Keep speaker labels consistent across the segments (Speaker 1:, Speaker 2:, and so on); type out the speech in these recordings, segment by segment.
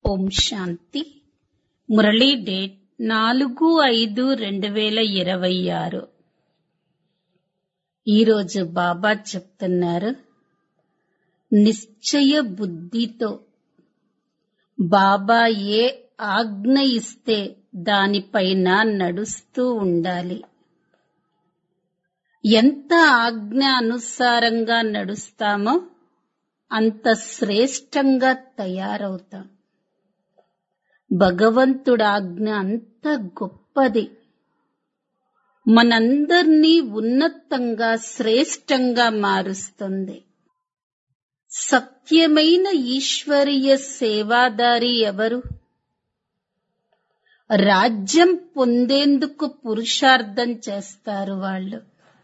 Speaker 1: ఓం శాంతి Murali date నాలుగు ఐదు రెండు వేల ఇరవై ఆరు ఈరోజు బాబా చెప్తున్నారు నిశ్చయ బుద్ధితో బాబా ఏ ఆజ్ఞ ఇస్తే దానిపైన నడుస్తూ ఉండాలి ఎంత ఆజ్ఞ అనుసారంగా నడుస్తామో అంత శ్రేష్టంగా తయారవుతాం భగవంతుడి ఆజ్ఞ అంత గొప్పది మనందర్నీ ఉన్నతంగా శ్రేష్టంగా మారుస్తుంది సత్యమైన ఈశ్వరీయ సేవాదారి ఎవరు రాజ్యం పొందేందుకు పురుషార్థం చేస్తారు వాళ్ళు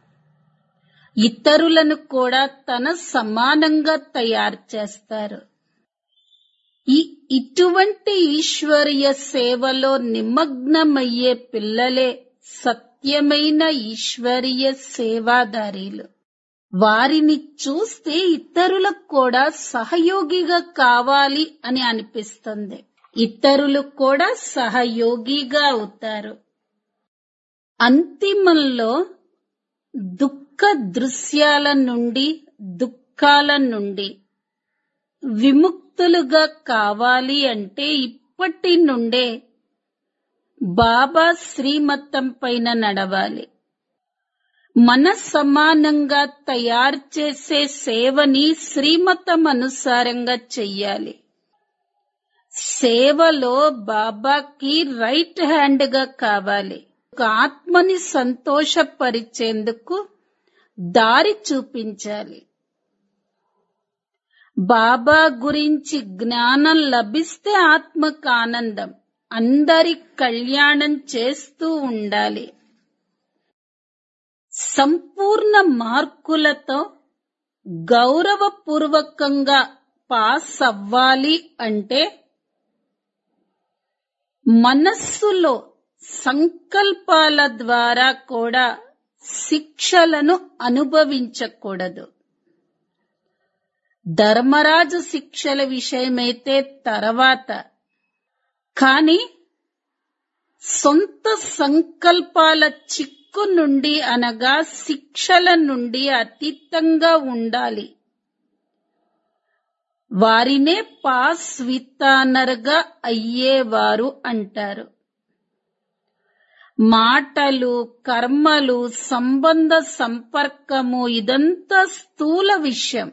Speaker 1: ఇతరులను కూడా తన సమానంగా తయారు చేస్తారు ఈ ఇటువంటి ఈశ్వరీయ సేవలో నిమగ్నమయ్యే పిల్లలే సత్యమైన ఈశ్వరీయ సేవాదారీలు వారిని చూస్తే ఇతరులకు కూడా సహయోగిగా కావాలి అని అనిపిస్తుంది ఇతరులు కూడా సహయోగిగా అవుతారు అంతిమంలో దుఃఖ దృశ్యాల నుండి దుఃఖాల నుండి విముక్తులుగా కావాలి అంటే ఇప్పటి నుండే బాబా శ్రీమతం పైన నడవాలి మన సమానంగా తయారు చేసే సేవని శ్రీమతం అనుసారంగా చెయ్యాలి సేవలో బాబాకి రైట్ హ్యాండ్ గా కావాలి ఒక ఆత్మని సంతోషపరిచేందుకు దారి చూపించాలి బాబా గురించి జ్ఞానం లభిస్తే ఆత్మకు ఆనందం అందరి కళ్యాణం చేస్తూ ఉండాలి సంపూర్ణ మార్కులతో గౌరవపూర్వకంగా పాస్ అవ్వాలి అంటే మనస్సులో సంకల్పాల ద్వారా కూడా శిక్షలను అనుభవించకూడదు ధర్మరాజు శిక్షల విషయమైతే తర్వాత కాని సొంత సంకల్పాల చిక్కు నుండి అనగా శిక్షల నుండి అతీతంగా ఉండాలి వారినే పాస్ విత్తానర్గా అయ్యేవారు అంటారు మాటలు కర్మలు సంబంధ సంపర్కము ఇదంతా స్థూల విషయం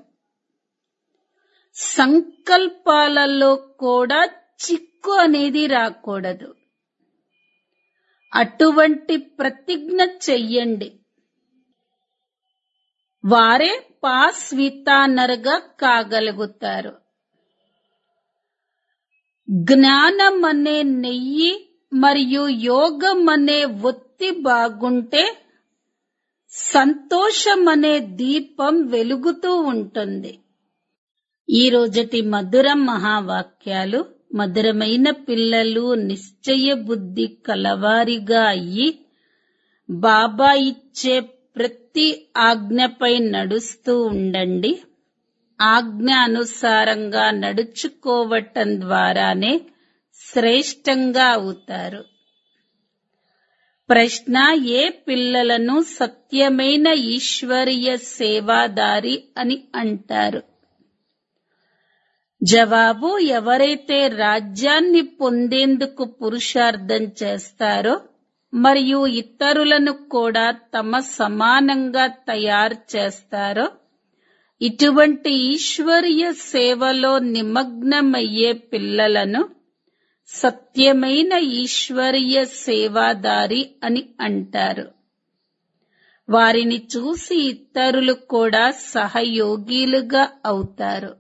Speaker 1: సంకల్పాలలో కూడా చిక్కు అనేది రాకూడదు అటువంటి ప్రతిజ్ఞ చెయ్యండి వారే పాస్ వితానర్గా కాగలుగుతారు జ్ఞానం అనే నెయ్యి మరియు యోగం అనే ఒత్తి బాగుంటే సంతోషం అనే దీపం వెలుగుతూ ఉంటుంది ఈ రోజటి మధుర మహావాక్యాలు మధురమైన పిల్లలు నిశ్చయ బుద్ధి కలవారిగా అయ్యి బాబా ఇచ్చే ప్రతి ఆజ్ఞపై నడుస్తూ ఉండండి ఆజ్ఞ అనుసారంగా నడుచుకోవటం ద్వారానే శ్రేష్టంగా అవుతారు ప్రశ్న ఏ పిల్లలను సత్యమైన ఈశ్వరీయ సేవాదారి అని అంటారు జవాబు ఎవరైతే రాజ్యాన్ని పొందేందుకు పురుషార్థం చేస్తారో మరియు ఇతరులను కూడా తమ సమానంగా తయారు చేస్తారో ఇటువంటి ఈశ్వరీయ సేవలో నిమగ్నమయ్యే పిల్లలను సత్యమైన ఈశ్వరీయ సేవాదారి అని అంటారు వారిని చూసి ఇతరులు కూడా సహయోగిలుగా అవుతారు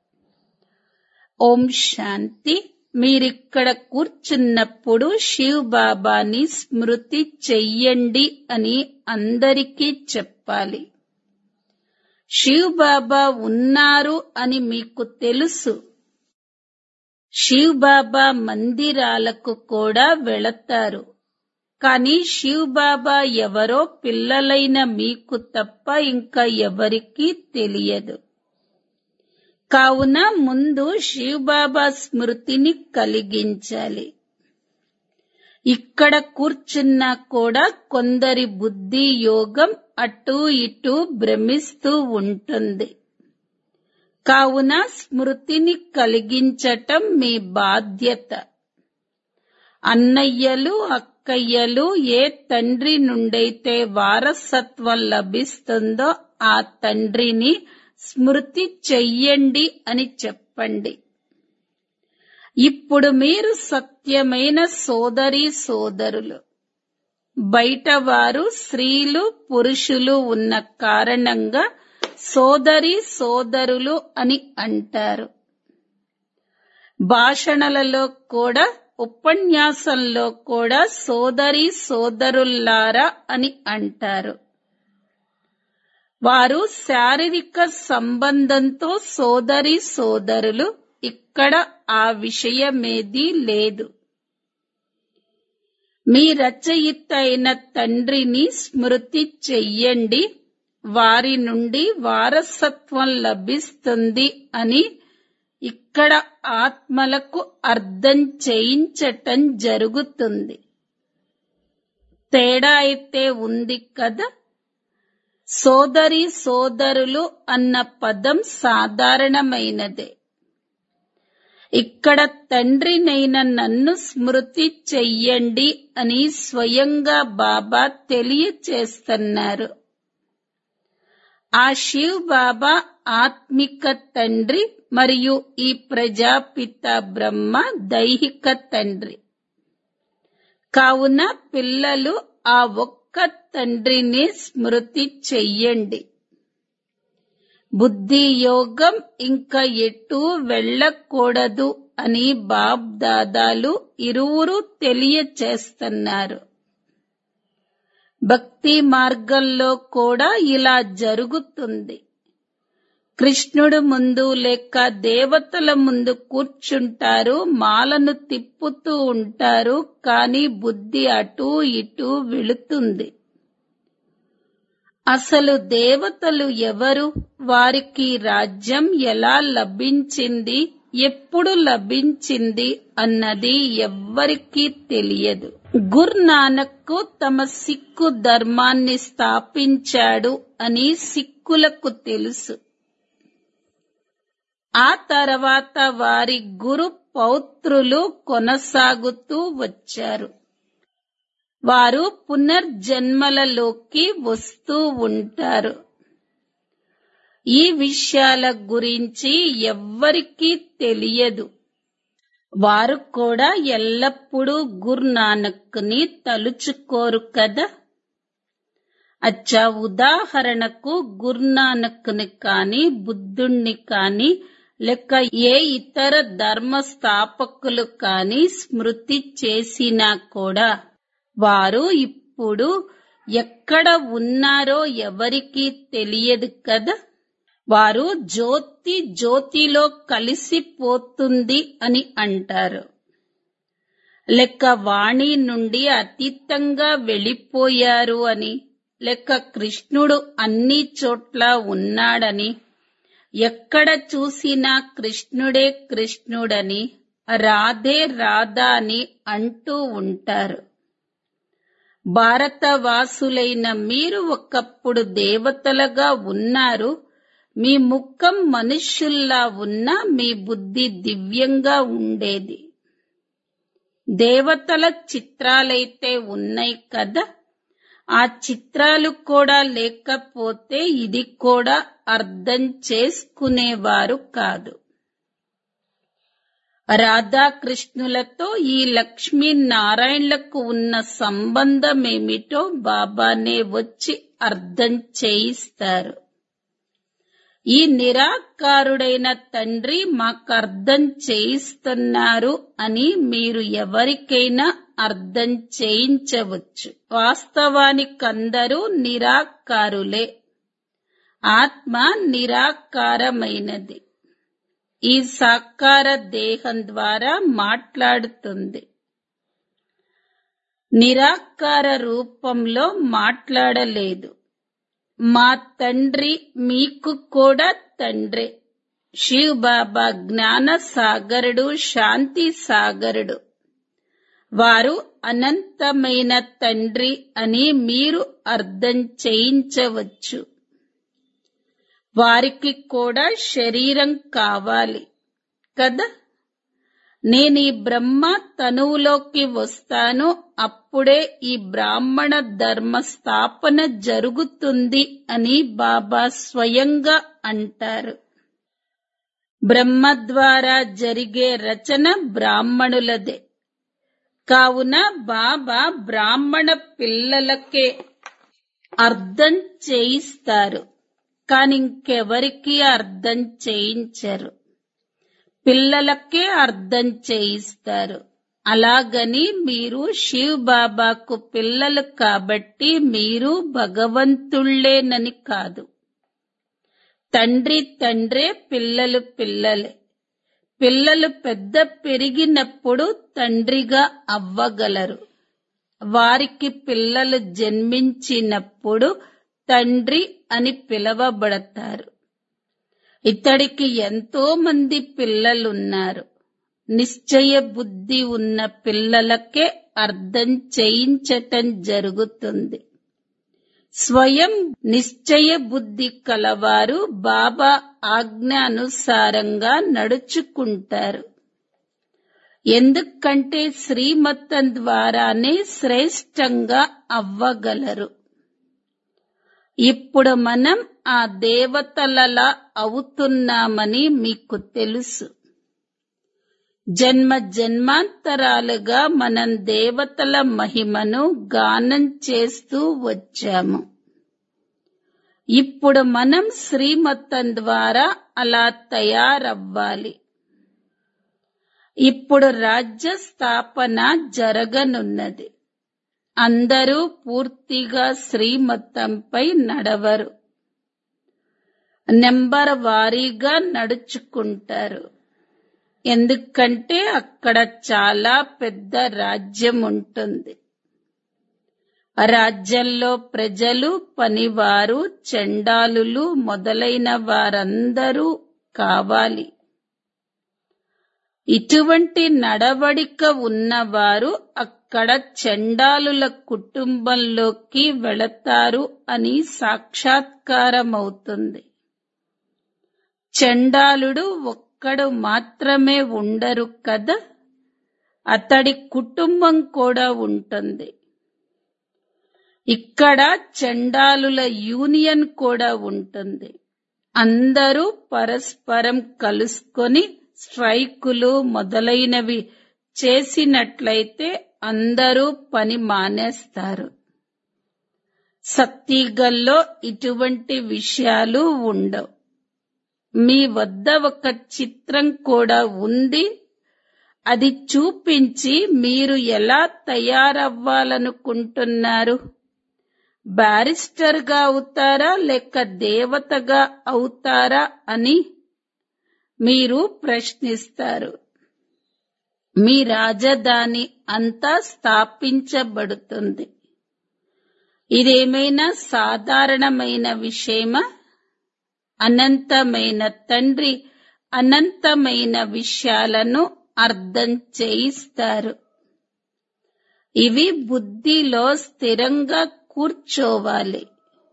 Speaker 1: ఓం శాంతి మీరిక్కడ కూర్చున్నప్పుడు శివ్ బాబాని స్మృతి చెయ్యండి అని అందరికీ చెప్పాలి శివ్ బాబా ఉన్నారు అని మీకు తెలుసు శివ్ బాబా మందిరాలకు కూడా వెళతారు కానీ శివ్ బాబా ఎవరో పిల్లలైన మీకు తప్ప ఇంకా ఎవరికీ తెలియదు కావున ముందు శివబాబా స్మృతిని కలిగించాలి ఇక్కడ కూర్చున్నా కూడా కొందరి బుద్ధి యోగం అటూ ఇటూ భ్రమిస్తూ ఉంటుంది కావున స్మృతిని కలిగించటం మీ బాధ్యత అన్నయ్యలు అక్కయ్యలు ఏ తండ్రి నుండైతే వారసత్వం లభిస్తుందో ఆ తండ్రిని స్మృతి చెయ్యండి అని చెప్పండి ఇప్పుడు మీరు సత్యమైన సోదరి సోదరులు బయట వారు స్త్రీలు పురుషులు ఉన్న కారణంగా సోదరి సోదరులు అని అంటారు భాషణలలో కూడా ఉపన్యాసంలో కూడా సోదరి సోదరుల్లారా అని అంటారు వారు శారీరక సంబంధంతో సోదరి సోదరులు ఇక్కడ ఆ విషయమేదీ లేదు మీ రచయిత అయిన తండ్రిని స్మృతి చెయ్యండి వారి నుండి వారసత్వం లభిస్తుంది అని ఇక్కడ ఆత్మలకు అర్థం చేయించటం జరుగుతుంది తేడా అయితే ఉంది కదా సోదరి సోదరులు అన్న పదం సాధారణమైనదే ఇక్కడ తండ్రినైన నన్ను స్మృతి చెయ్యండి అని స్వయంగా బాబా తెలియచేస్తున్నారు ఆ శివ్ బాబా ఆత్మిక తండ్రి మరియు ఈ ప్రజాపిత బ్రహ్మ దైహిక తండ్రి కావున పిల్లలు ఆ ఒక్క తండ్రిని స్మృతి చెయ్యండి బుద్ధి యోగం ఇంకా ఎటూ వెళ్ళకూడదు అని బాబ్ దాదాలు ఇరువురు తెలియచేస్తున్నారు భక్తి మార్గంలో కూడా ఇలా జరుగుతుంది కృష్ణుడు ముందు లేక దేవతల ముందు కూర్చుంటారు మాలను తిప్పుతూ ఉంటారు కానీ బుద్ధి అటూ ఇటూ వెళుతుంది అసలు దేవతలు ఎవరు వారికి రాజ్యం ఎలా లభించింది ఎప్పుడు లభించింది అన్నది ఎవ్వరికీ తెలియదు గుర్ నానక్ తమ సిక్కు ధర్మాన్ని స్థాపించాడు అని సిక్కులకు తెలుసు ఆ తర్వాత వారి గురు పౌత్రులు కొనసాగుతూ వచ్చారు వారు పునర్జన్మలలోకి వస్తూ ఉంటారు ఈ విషయాల గురించి ఎవ్వరికీ తెలియదు వారు కూడా ఎల్లప్పుడూ గురునానక్ని తలుచుకోరు కదా అచ్చా ఉదాహరణకు గురునానక్ని కాని బుద్ధుణ్ణి కాని లేక ఏ ఇతర ధర్మ స్థాపకులు కాని స్మృతి చేసినా కూడా వారు ఇప్పుడు ఎక్కడ ఉన్నారో ఎవరికీ తెలియదు కదా వారు జ్యోతి జ్యోతిలో కలిసిపోతుంది అని అంటారు లెక్క వాణి నుండి అతీతంగా వెళ్ళిపోయారు అని లెక్క కృష్ణుడు అన్ని చోట్ల ఉన్నాడని ఎక్కడ చూసినా కృష్ణుడే కృష్ణుడని రాధే రాధా అని అంటూ ఉంటారు భారతవాసులైన మీరు ఒకప్పుడు దేవతలుగా ఉన్నారు మీ ముఖం మనుష్యుల్లా ఉన్నా మీ బుద్ధి దివ్యంగా ఉండేది దేవతల చిత్రాలైతే ఉన్నాయి కదా ఆ చిత్రాలు కూడా లేకపోతే ఇది కూడా అర్థం చేసుకునేవారు కాదు రాధాకృష్ణులతో ఈ లక్ష్మీ నారాయణలకు ఉన్న సంబంధం ఏమిటో బాబానే వచ్చి అర్థం చేయిస్తారు ఈ నిరాకారుడైన తండ్రి మాకు అర్థం చేయిస్తున్నారు అని మీరు ఎవరికైనా అర్థం చేయించవచ్చు వాస్తవానికందరూ నిరాకారులే ఆత్మ నిరాకారమైనది ఈ సాకార దేహం ద్వారా మాట్లాడుతుంది నిరాకార రూపంలో మాట్లాడలేదు మా తండ్రి మీకు కూడా తండ్రే శివ్ బాబా జ్ఞాన సాగరుడు శాంతి సాగరుడు వారు అనంతమైన తండ్రి అని మీరు అర్థం చేయించవచ్చు వారికి కూడా శరీరం కావాలి కదా నేను ఈ బ్రహ్మ తనువులోకి వస్తాను అప్పుడే ఈ బ్రాహ్మణ ధర్మ స్థాపన జరుగుతుంది అని బాబా స్వయంగా అంటారు బ్రహ్మ ద్వారా జరిగే రచన బ్రాహ్మణులదే కావున బాబా బ్రాహ్మణ పిల్లలకే అర్థం చేయిస్తారు కాని ఇంకెవరికి అర్థం చేయించరు పిల్లలకే అర్థం చేయిస్తారు అలాగని మీరు శివ్ బాబాకు పిల్లలు కాబట్టి మీరు భగవంతుళ్ళేనని కాదు తండ్రి తండ్రే పిల్లలు పిల్లలే పిల్లలు పెద్ద పెరిగినప్పుడు తండ్రిగా అవ్వగలరు వారికి పిల్లలు జన్మించినప్పుడు తండ్రి అని పిలవబడతారు ఇతడికి ఎంతో మంది పిల్లలున్నారు నిశ్చయ బుద్ధి ఉన్న పిల్లలకే అర్థం చేయించటం జరుగుతుంది స్వయం నిశ్చయ బుద్ధి కలవారు బాబా ఆజ్ఞ అనుసారంగా నడుచుకుంటారు ఎందుకంటే శ్రీమతం ద్వారానే శ్రేష్టంగా అవ్వగలరు ఇప్పుడు మనం ఆ దేవతలలా అవుతున్నామని మీకు తెలుసు జన్మ జన్మాంతరాలుగా మనం దేవతల మహిమను గానం చేస్తూ వచ్చాము ఇప్పుడు మనం శ్రీమతం ద్వారా అలా తయారవ్వాలి ఇప్పుడు రాజ్య స్థాపన జరగనున్నది అందరూ పూర్తిగా శ్రీమతంపై నడవరు నెంబర్ వారీగా నడుచుకుంటారు ఎందుకంటే అక్కడ చాలా పెద్ద రాజ్యం ఉంటుంది రాజ్యంలో ప్రజలు పనివారు చండాలులు మొదలైన వారందరూ కావాలి ఇటువంటి నడవడిక ఉన్నవారు అక్కడ చండాలుల కుటుంబంలోకి వెళతారు అని సాక్షాత్కారమవుతుంది చండాలుడు ఒక్కడు మాత్రమే ఉండరు కదా అతడి కుటుంబం కూడా ఉంటుంది ఇక్కడ చండాలుల యూనియన్ కూడా ఉంటుంది అందరూ పరస్పరం కలుసుకొని స్ట్రైకులు మొదలైనవి చేసినట్లయితే అందరూ పని మానేస్తారు సత్తిగల్లో ఇటువంటి విషయాలు ఉండవు మీ వద్ద ఒక చిత్రం కూడా ఉంది అది చూపించి మీరు ఎలా తయారవ్వాలనుకుంటున్నారు బ్యారిస్టర్గా అవుతారా లేక దేవతగా అవుతారా అని మీరు ప్రశ్నిస్తారు మీ రాజధాని అంతా స్థాపించబడుతుంది ఇదేమైనా సాధారణమైన విషయమా అనంతమైన తండ్రి అనంతమైన విషయాలను అర్థం చేయిస్తారు ఇవి బుద్ధిలో స్థిరంగా కూర్చోవాలి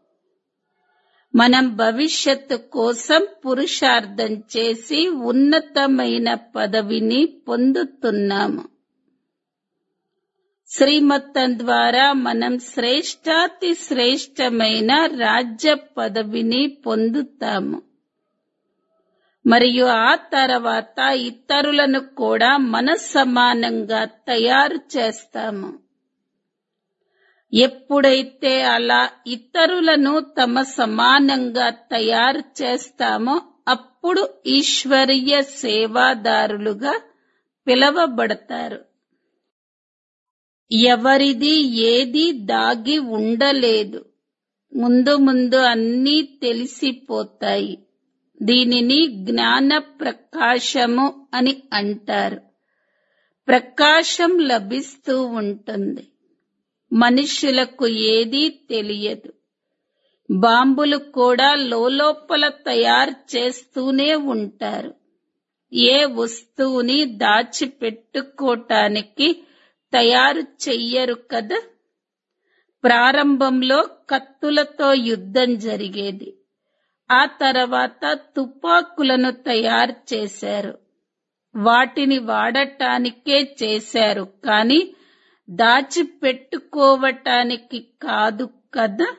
Speaker 1: మనం భవిష్యత్తు కోసం పురుషార్థం చేసి ఉన్నతమైన పదవిని పొందుతున్నాము శ్రీమతం ద్వారా మనం శ్రేష్టాతి శ్రేష్టమైన రాజ్య పదవిని పొందుతాము మరియు ఆ తర్వాత ఇతరులను కూడా మన సమానంగా తయారు చేస్తాము ఎప్పుడైతే అలా ఇతరులను తమ సమానంగా తయారు చేస్తామో అప్పుడు ఈశ్వరీయ సేవాదారులుగా పిలవబడతారు ఎవరిది ఏది దాగి ఉండలేదు ముందు ముందు అన్నీ తెలిసిపోతాయి దీనిని జ్ఞాన ప్రకాశము అని అంటారు ప్రకాశం లభిస్తూ ఉంటుంది మనుషులకు ఏదీ తెలియదు బాంబులు కూడా లోపల తయారు చేస్తూనే ఉంటారు ఏ వస్తువుని దాచిపెట్టుకోటానికి తయారు చెయ్యరు కదా ప్రారంభంలో కత్తులతో యుద్ధం జరిగేది ఆ తర్వాత తుపాకులను తయారు చేశారు వాటిని వాడటానికే చేశారు కానీ దాచిపెట్టుకోవటానికి కాదు కదా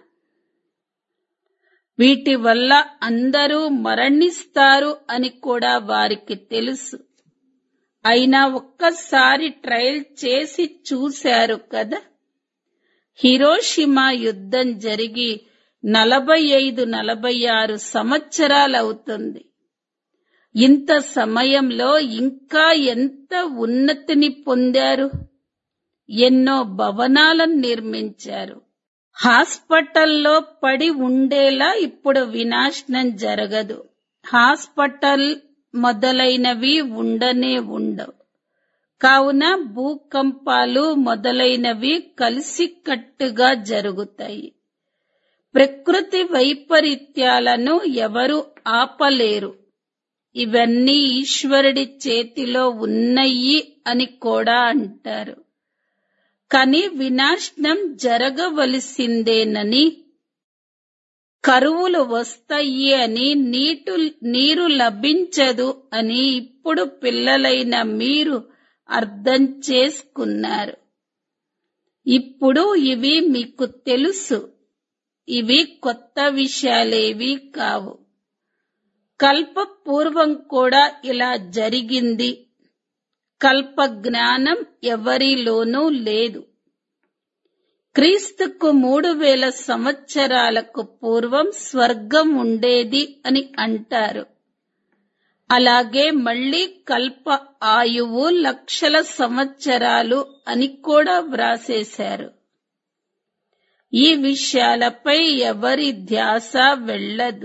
Speaker 1: వీటి వల్ల అందరూ మరణిస్తారు అని కూడా వారికి తెలుసు అయినా ఒక్కసారి ట్రయల్ చేసి చూశారు కదా హిరోషిమా యుద్ధం జరిగి నలభై ఐదు నలభై ఆరు సంవత్సరాలవుతుంది ఇంత సమయంలో ఇంకా ఎంత ఉన్నతిని పొందారు ఎన్నో భవనాలను నిర్మించారు హాస్పిటల్లో పడి ఉండేలా ఇప్పుడు వినాశనం జరగదు హాస్పిటల్ మొదలైనవి ఉండనే ఉండవు కావున భూకంపాలు మొదలైనవి కలిసికట్టుగా జరుగుతాయి ప్రకృతి వైపరీత్యాలను ఎవరు ఆపలేరు ఇవన్నీ ఈశ్వరుడి చేతిలో ఉన్నాయి అని కూడా అంటారు కానీ వినాశనం జరగవలసిందేనని కరువులు వస్తాయి అని నీటు నీరు లభించదు అని ఇప్పుడు పిల్లలైన మీరు అర్థం చేసుకున్నారు ఇప్పుడు ఇవి మీకు తెలుసు ఇవి కొత్త విషయాలేవి కావు కల్ప పూర్వం కూడా ఇలా జరిగింది కల్ప జ్ఞానం ఎవరిలోనూ లేదు క్రీస్తుకు మూడు వేల సంవత్సరాలకు పూర్వం స్వర్గం ఉండేది అని అంటారు అలాగే మళ్ళీ కల్ప ఆయువు లక్షల సంవత్సరాలు అని కూడా వ్రాసేశారు ఈ విషయాలపై ఎవరి ధ్యాస వెళ్ళదు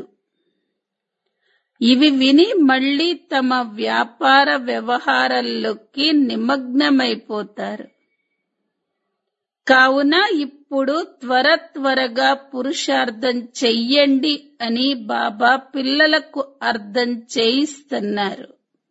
Speaker 1: ఇవి విని మళ్ళీ తమ వ్యాపార వ్యవహారాల్లోకి నిమగ్నమైపోతారు కావున ఇప్పుడు త్వర త్వరగా పురుషార్థం చెయ్యండి అని బాబా పిల్లలకు అర్థం చేయిస్తున్నారు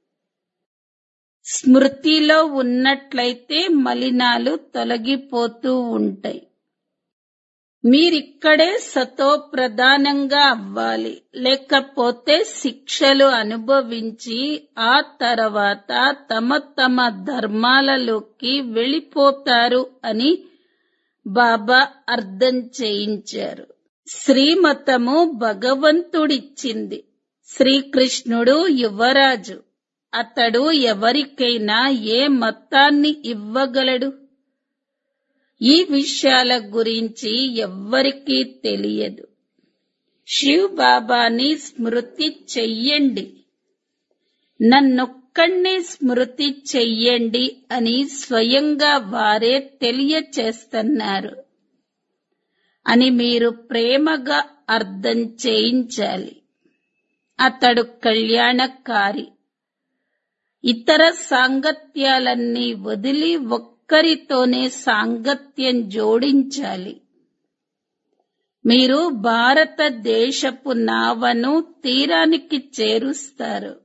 Speaker 1: స్మృతిలో ఉన్నట్లయితే మలినాలు తొలగిపోతూ ఉంటాయి మీరిక్కడే సతో ప్రధానంగా అవ్వాలి లేకపోతే శిక్షలు అనుభవించి ఆ తర్వాత తమ తమ ధర్మాలలోకి వెళ్ళిపోతారు అని బాబా అర్థం చేయించారు శ్రీమతము భగవంతుడిచ్చింది శ్రీకృష్ణుడు యువరాజు అతడు ఎవరికైనా ఏ మతాన్ని ఇవ్వగలడు ఈ విషయాల గురించి ఎవ్వరికీ తెలియదు శివ్ బాబాని స్మృతి చెయ్యండి నన్నొక్కడినే స్మృతి చెయ్యండి అని స్వయంగా వారే తెలియచేస్తున్నారు అని మీరు ప్రేమగా అర్థం చేయించాలి అతడు కళ్యాణకారి ఇతర సాంగత్యాలన్నీ వదిలి ఒక్కరితోనే సాంగత్యం జోడించాలి మీరు భారతదేశపు నావను తీరానికి చేరుస్తారు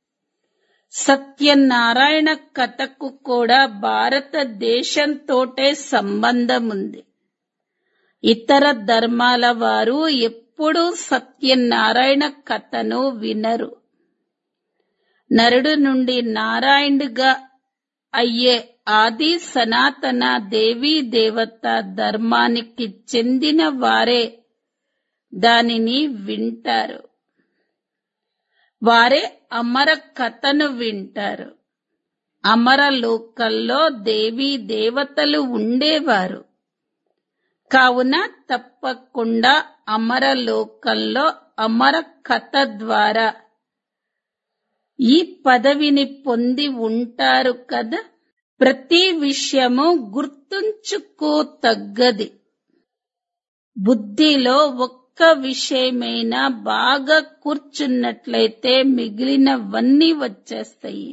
Speaker 1: సత్యనారాయణ కథకు కూడా భారతదేశంతోటే సంబంధం ఉంది ఇతర ధర్మాల వారు ఎప్పుడూ సత్యనారాయణ కథను వినరు నరుడు నుండి నారాయణుగా అయ్యే ఆది సనాతన దేవీ దేవత ధర్మానికి చెందిన వారే దానిని వింటారు వారే అమర కథను వింటారు అమర లోకల్లో దేవీ దేవతలు ఉండేవారు కావున తప్పకుండా అమర లోకంలో అమర కథ ద్వారా ఈ పదవిని పొంది ఉంటారు కదా ప్రతి విషయము గుర్తుంచుకో తగ్గది బుద్ధిలో ఒక్క విషయమైనా బాగా కూర్చున్నట్లయితే మిగిలినవన్నీ వచ్చేస్తాయి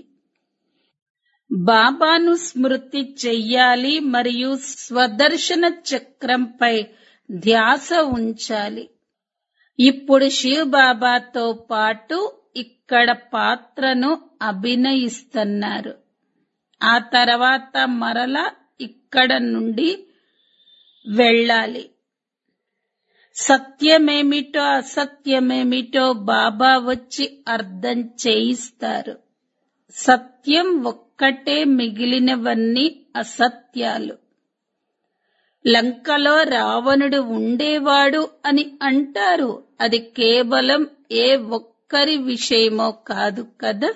Speaker 1: బాబాను స్మృతి చెయ్యాలి మరియు స్వదర్శన చక్రంపై ధ్యాస ఉంచాలి ఇప్పుడు శివ్ బాబాతో పాటు ఇక్కడ పాత్రను అభినయిస్తున్నారు ఆ తర్వాత మరలా ఇక్కడ నుండి వెళ్ళాలి సత్యమేమిటో అసత్యమేమిటో బాబా వచ్చి అర్థం చేయిస్తారు సత్యం ఒక్కటే మిగిలినవన్నీ అసత్యాలు లంకలో రావణుడు ఉండేవాడు అని అంటారు అది కేవలం ఏ ఒక్కరి విషయమో కాదు కదా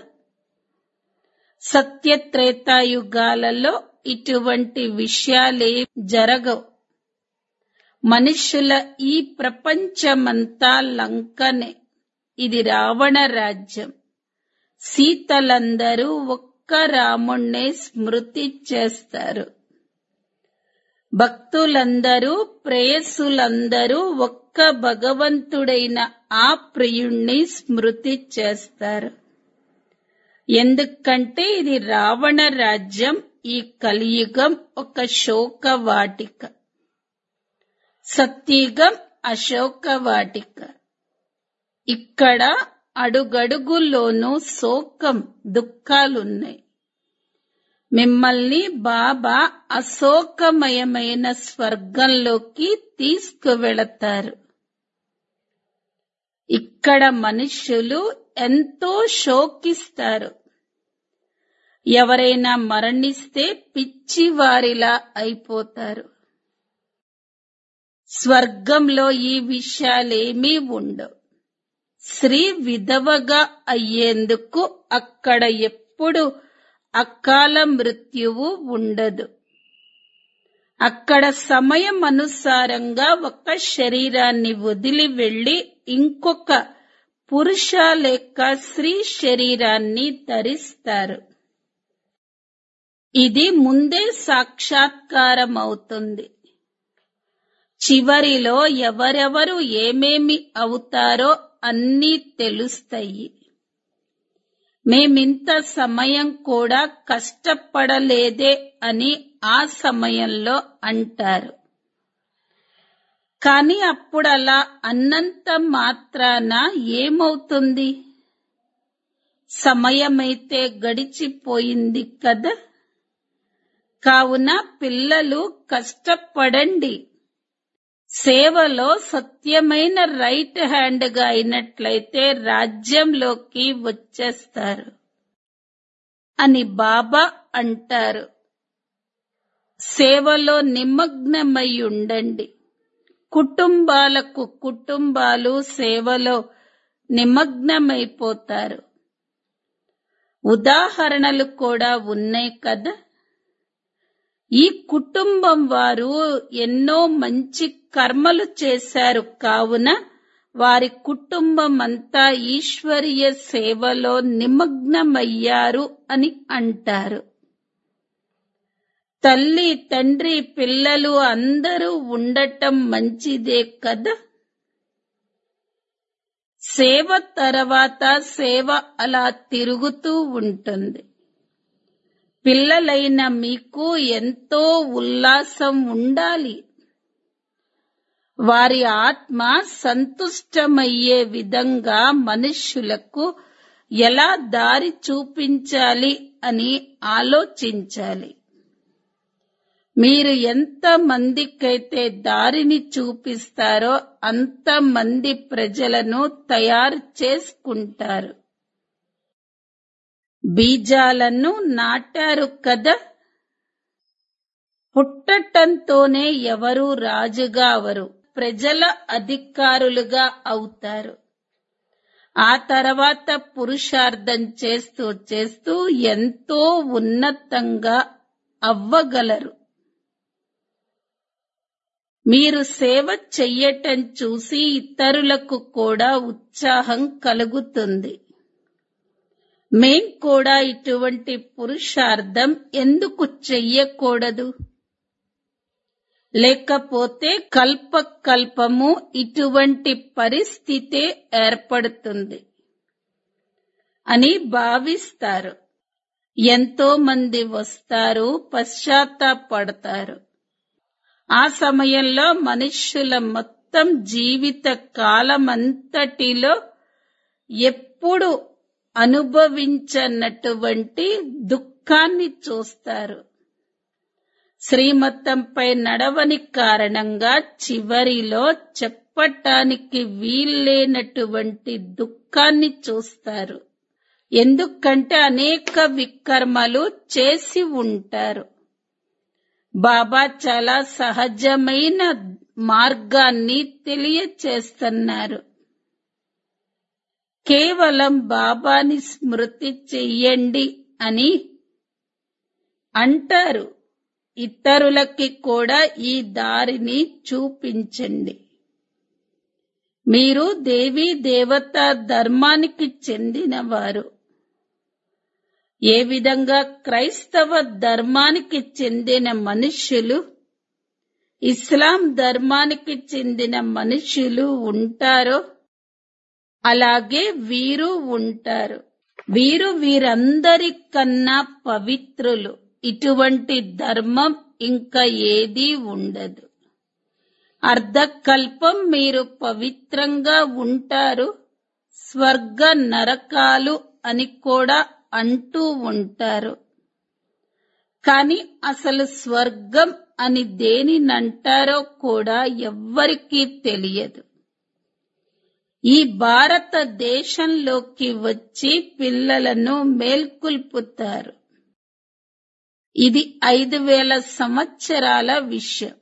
Speaker 1: సత్యత్రేతాయుగాలలో ఇటువంటి విషయాలే జరగవు మనుష్యుల ఈ ప్రపంచమంతా లంకనే ఇది రావణ రాజ్యం సీతలందరూ ఒక్క రాముణ్ణే స్మృతి చేస్తారు భక్తులందరూ ప్రేయసులందరూ ఒక్క భగవంతుడైన ఆ ప్రియుణ్ణి స్మృతి చేస్తారు ఎందుకంటే ఇది రావణ రాజ్యం ఈ కలియుగం ఒక శోక వాటిక సత్యుగం అశోక వాటిక ఇక్కడ అడుగడుగులోనూ శోకం దుఃఖాలున్నాయి మిమ్మల్ని బాబా అశోకమయమైన స్వర్గంలోకి తీసుకువెళతారు ఇక్కడ మనుష్యులు ఎంతో శోకిస్తారు ఎవరైనా మరణిస్తే పిచ్చివారిలా అయిపోతారు స్వర్గంలో ఈ విషయాలేమీ ఉండవు స్త్రీ విధవగా అయ్యేందుకు అక్కడ ఎప్పుడు అకాల మృత్యువు ఉండదు అక్కడ సమయం అనుసారంగా ఒక శరీరాన్ని వదిలి వెళ్లి ఇంకొక పురుష లేక స్త్రీ శరీరాన్ని ధరిస్తారు ఇది ముందే సాక్షాత్కారం అవుతుంది చివరిలో ఎవరెవరు ఏమేమి అవుతారో అన్నీ తెలుస్తాయి మేమింత సమయం కూడా కష్టపడలేదే అని ఆ సమయంలో అంటారు కాని అప్పుడు అలా అన్నంత మాత్రాన ఏమవుతుంది సమయమైతే గడిచిపోయింది కదా కావున పిల్లలు కష్టపడండి సేవలో సత్యమైన రైట్ హ్యాండ్ గా అయినట్లయితే రాజ్యంలోకి వచ్చేస్తారు అని బాబా అంటారు సేవలో నిమగ్నమై ఉండండి కుటుంబాలకు కుటుంబాలు సేవలో నిమగ్నమైపోతారు ఉదాహరణలు కూడా ఉన్నాయి కదా ఈ కుటుంబం వారు ఎన్నో మంచి కర్మలు చేశారు కావున వారి కుటుంబం అంతా ఈశ్వరీయ సేవలో నిమగ్నమయ్యారు అని అంటారు తల్లి తండ్రి పిల్లలు అందరూ ఉండటం మంచిదే కదా సేవ తర్వాత సేవ అలా తిరుగుతూ ఉంటుంది పిల్లలైన మీకు ఎంతో ఉల్లాసం ఉండాలి వారి ఆత్మ సంతుష్టమయ్యే విధంగా మనుష్యులకు ఎలా దారి చూపించాలి అని ఆలోచించాలి మీరు ఎంత మందికైతే దారిని చూపిస్తారో అంత మంది ప్రజలను తయారు చేసుకుంటారు బీజాలను నాటారు కదా పుట్టటంతోనే ఎవరు రాజుగా అవరు ప్రజల అధికారులుగా అవుతారు ఆ తర్వాత పురుషార్థం చేస్తూ చేస్తూ ఎంతో ఉన్నతంగా అవ్వగలరు మీరు సేవ చెయ్యటం చూసి ఇతరులకు కూడా ఉత్సాహం కలుగుతుంది మేం కూడా ఇటువంటి పురుషార్థం ఎందుకు చెయ్యకూడదు లేకపోతే కల్ప కల్పము ఇటువంటి పరిస్థితే ఏర్పడుతుంది అని భావిస్తారు ఎంతో మంది వస్తారు పశ్చాత్తాపడతారు ఆ సమయంలో మనుష్యుల మొత్తం మొత్తం జీవిత కాలమంతటిలో ఎప్పుడు అనుభవించనటువంటి దుఃఖాన్ని చూస్తారు శ్రీమతంపై నడవని కారణంగా చివరిలో చెప్పటానికి వీల్లేనటువంటి దుఃఖాన్ని చూస్తారు ఎందుకంటే అనేక వికర్మలు చేసి ఉంటారు బాబా చాలా సహజమైన మార్గాన్ని తెలియచేస్తున్నారు కేవలం బాబాని స్మృతి చెయ్యండి అని అంటారు ఇతరులకి కూడా ఈ దారిని చూపించండి మీరు దేవీ దేవత ధర్మానికి చెందినవారు ఏ విధంగా క్రైస్తవ ధర్మానికి చెందిన మనుష్యులు ఇస్లాం ధర్మానికి చెందిన మనుష్యులు ఉంటారో అలాగే వీరు ఉంటారు వీరు వీరందరికన్నా పవిత్రులు ఇటువంటి ధర్మం ఇంకా ఏదీ ఉండదు అర్ధకల్పం మీరు పవిత్రంగా ఉంటారు స్వర్గ నరకాలు అని కూడా అంటూ ఉంటారు కాని అసలు స్వర్గం అని దేనినంటారో కూడా ఎవ్వరికీ తెలియదు ఈ భారతదేశంలోకి వచ్చి పిల్లలను మేల్కొల్పుతారు ఇది ఐదు వేల సంవత్సరాల విషయం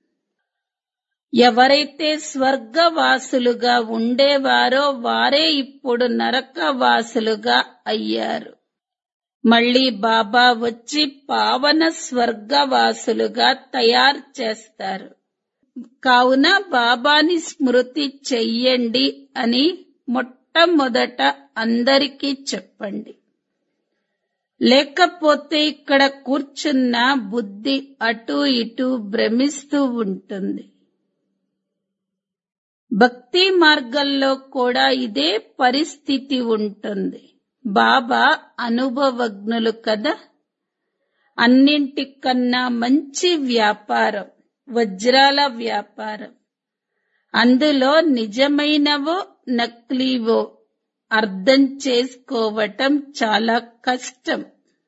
Speaker 1: ఎవరైతే స్వర్గవాసులుగా ఉండేవారో వారే ఇప్పుడు నరకవాసులుగా అయ్యారు మళ్ళీ బాబా వచ్చి పావన స్వర్గవాసులుగా తయారు చేస్తారు కావున బాబాని స్మృతి చెయ్యండి అని మొట్టమొదట అందరికీ చెప్పండి లేకపోతే ఇక్కడ కూర్చున్న బుద్ధి అటు ఇటు భ్రమిస్తూ ఉంటుంది భక్తి మార్గంలో కూడా ఇదే పరిస్థితి ఉంటుంది బాబా అనుభవజ్ఞులు కదా అన్నింటికన్నా మంచి వ్యాపారం వజ్రాల వ్యాపారం అందులో నిజమైనవో నకిలీవో అర్థం చేసుకోవటం చాలా కష్టం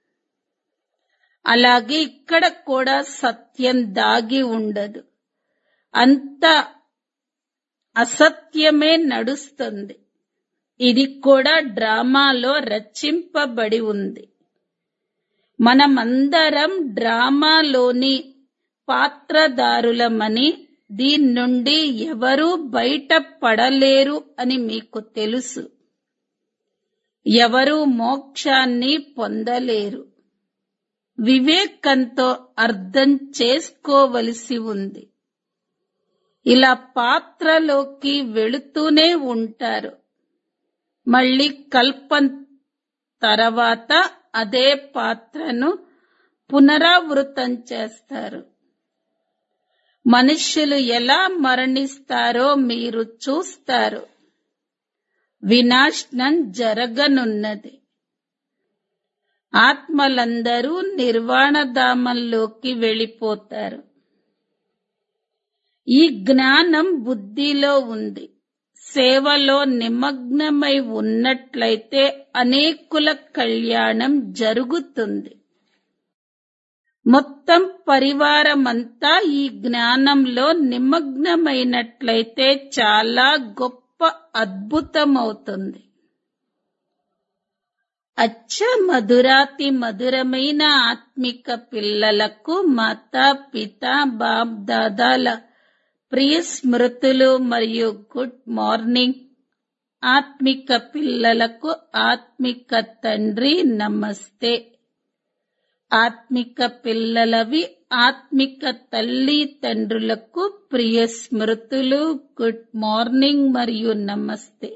Speaker 1: అలాగే ఇక్కడ కూడా సత్యం దాగి ఉండదు అంత అసత్యమే నడుస్తుంది ఇది కూడా డ్రామాలో రచింపబడి ఉంది మనమందరం డ్రామాలోని పాత్రదారులమని దీని నుండి ఎవరూ బయటపడలేరు అని మీకు తెలుసు ఎవరూ మోక్షాన్ని పొందలేరు వివేకంతో అర్థం చేసుకోవలసి ఉంది ఇలా పాత్రలోకి వెళుతూనే ఉంటారు మళ్ళీ కల్పం తర్వాత అదే పాత్రను పునరావృతం చేస్తారు మనుష్యులు ఎలా మరణిస్తారో మీరు చూస్తారు వినాశనం జరగనున్నది ఆత్మలందరూ నిర్వాణధామంలోకి వెళ్ళిపోతారు ఈ జ్ఞానం బుద్ధిలో ఉంది సేవలో నిమగ్నమై ఉన్నట్లయితే అనేకుల కళ్యాణం జరుగుతుంది మొత్తం పరివారమంతా ఈ జ్ఞానంలో నిమగ్నమైనట్లయితే చాలా గొప్ప అద్భుతమవుతుంది అచ్చ మధురాతి మధురమైన ఆత్మిక పిల్లలకు మాతా పిత బాప్ దాదాల ప్రియ స్మృతులు మరియు గుడ్ మార్నింగ్ ఆత్మిక పిల్లలకు ఆత్మిక తండ్రి నమస్తే ఆత్మిక పిల్లలవి ఆత్మిక తల్లి తండ్రులకు ప్రియ స్మృతులు గుడ్ మార్నింగ్ మరియు నమస్తే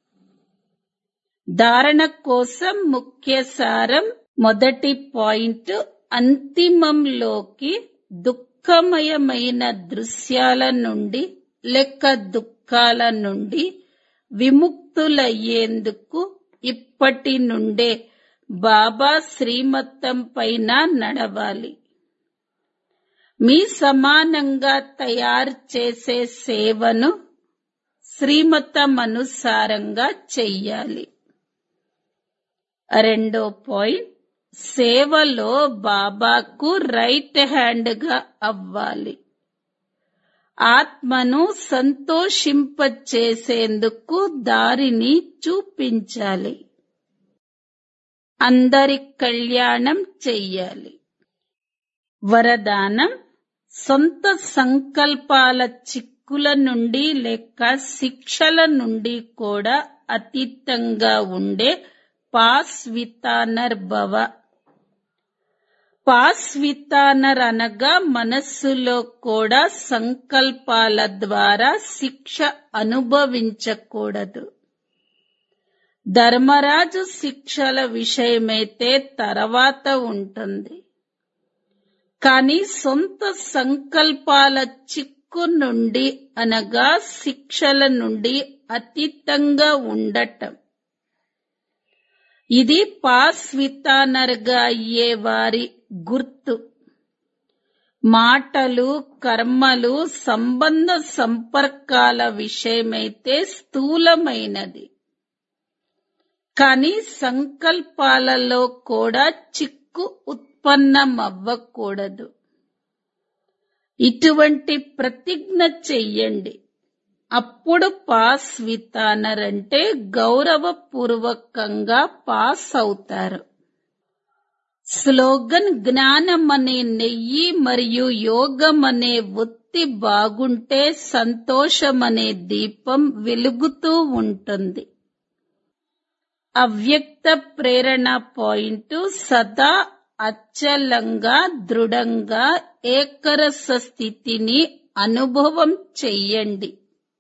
Speaker 1: ధారణ కోసం ముఖ్య సారం మొదటి పాయింట్ అంతిమంలోకి దుఃఖమయమైన దృశ్యాల నుండి లెక్క దుఃఖాల నుండి విముక్తులయ్యేందుకు ఇప్పటి నుండే బాబా శ్రీమత్తం పైన నడవాలి మీ సమానంగా తయారు చేసే సేవను శ్రీమతమనుసారంగా చెయ్యాలి రెండో పాయింట్ సేవలో బాబాకు రైట్ హ్యాండ్ గా అవ్వాలి ఆత్మను సంతోషింపచేసేందుకు దారిని చూపించాలి అందరి కళ్యాణం చెయ్యాలి వరదానం సొంత సంకల్పాల చిక్కుల నుండి లేక శిక్షల నుండి కూడా అతీతంగా ఉండే పాస్వితానర్ భవ పాస్వితానర్ అనగా మనస్సులో కూడా సంకల్పాల ద్వారా శిక్ష అనుభవించకూడదు ధర్మరాజు శిక్షల విషయమైతే తర్వాత ఉంటుంది కానీ సొంత సంకల్పాల చిక్కు నుండి అనగా శిక్షల నుండి అతీతంగా ఉండటం ఇది పాస్వితానర్గా అయ్యే వారి గుర్తు మాటలు కర్మలు సంబంధ సంపర్కాల విషయమైతే స్థూలమైనది కానీ సంకల్పాలలో కూడా చిక్కు ఉత్పన్నమవ్వకూడదు ఇటువంటి ప్రతిజ్ఞ చెయ్యండి అప్పుడు పాస్ వితానర్ అంటే గౌరవపూర్వకంగా పాస్ అవుతారు స్లోగన్ జ్ఞానం అనే నెయ్యి మరియు యోగం అనే ఒత్తి బాగుంటే సంతోషం అనే దీపం వెలుగుతూ ఉంటుంది అవ్యక్త ప్రేరణ పాయింట్ సదా అచలంగా దృఢంగా ఏకరస స్థితిని అనుభవం చెయ్యండి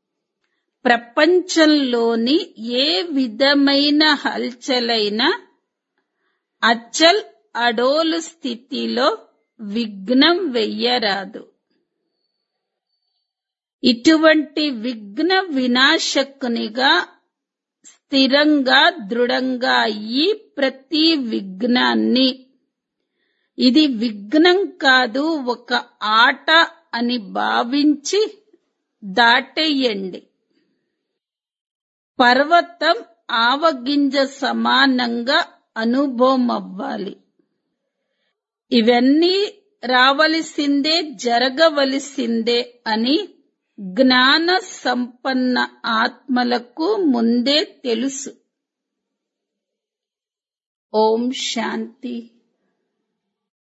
Speaker 1: ప్రపంచంలోని ఏ విధమైన హల్చలైనా అచల్ అడోలు స్థితిలో విఘ్నం వెయ్యరాదు ఇటువంటి విఘ్న వినాశకునిగా స్థిరంగా దృఢంగా అయ్యి ప్రతి విఘ్నాన్ని ఇది విఘ్నం కాదు ఒక ఆట అని భావించి దాటేయండి పర్వతం ఆవగింజ సమానంగా అనుభవం అవ్వాలి ఇవన్నీ రావలసిందే జరగవలసిందే అని జ్ఞాన సంపన్న ఆత్మలకు ముందే తెలుసు ఓం శాంతి